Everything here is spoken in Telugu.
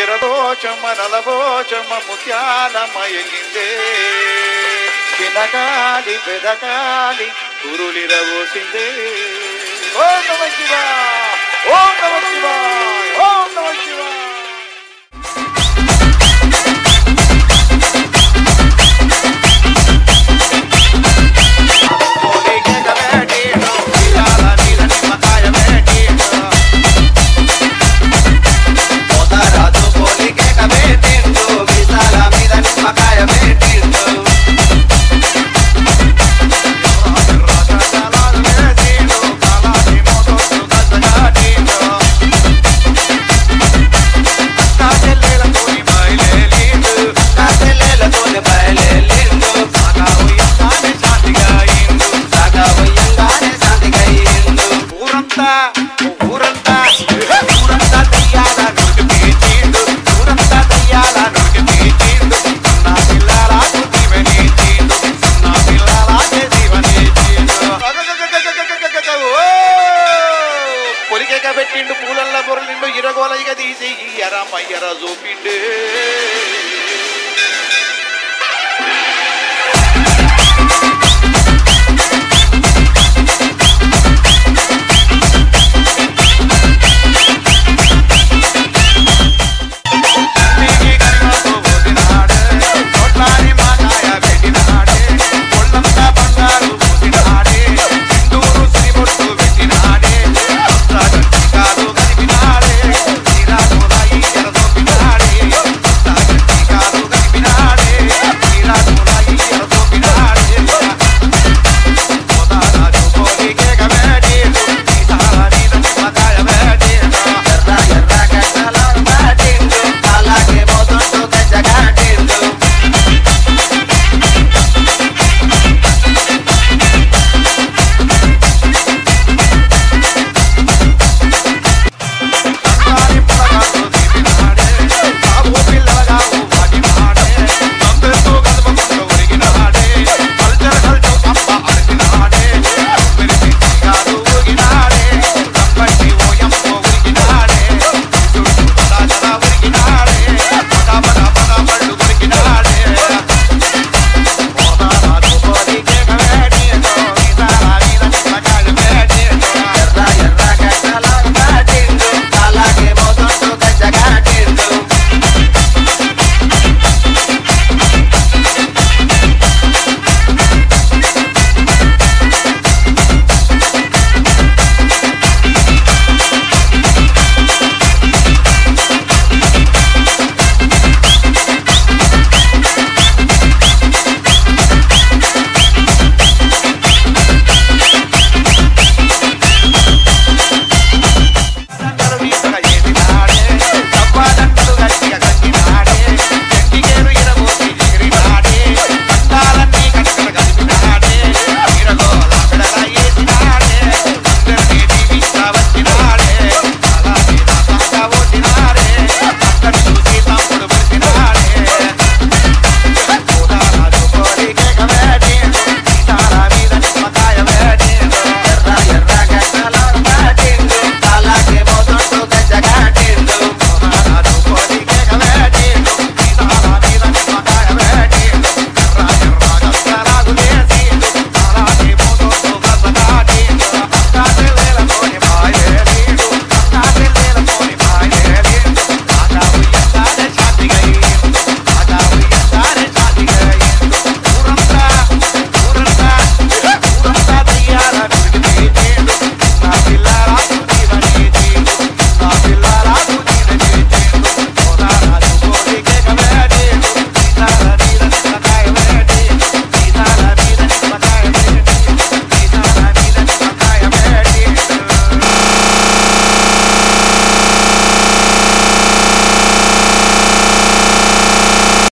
ఎరబోచమ్మ నలబోచమ్మ ముత్యాలమ్మ ఎల్లిందే చిన్నగాలి పెదగాలి కురులిరబోసిందే ఓం నమ శివాయ ఓం నమ శివాయ ఓం నమ శివాయ పోలీకే కబేటీడు, ఇయాల నీల నిమ్మకాయ వేటీడు. పోతరాజు పోలికే కబేటిండు, విశాల మీద నిమ్మకాయ వేటిండు. రాజరాజాలాలు వేసిండు, కాలాటి మోతోడు గద్దగాటిండు. అక్కా చెల్లెలతోని బయలేలిండు, అక్కా చెల్లెలతోని బయలేలిండు. సాగా ఉయ్యంగానే శాంతిగా అయిండు, సాగా ఉయ్యంగానే శాంతిగా అయిండు. ఊరంతా ఊరంతా ఊరంతా దయ్యాల నోటి పీచిండు ఊరంతా దయ్యాల నోటి పీచిండు నా పిల్లలకు దీవెనిచ్చిండు నా పిల్లలకే దీవెనిచ్చిండు పొలికేక పెట్టిండు పూలల్ల బొరలిండు ఇరగోలయ్య తీసి ఇయ్యర మయ్యర చూపిండు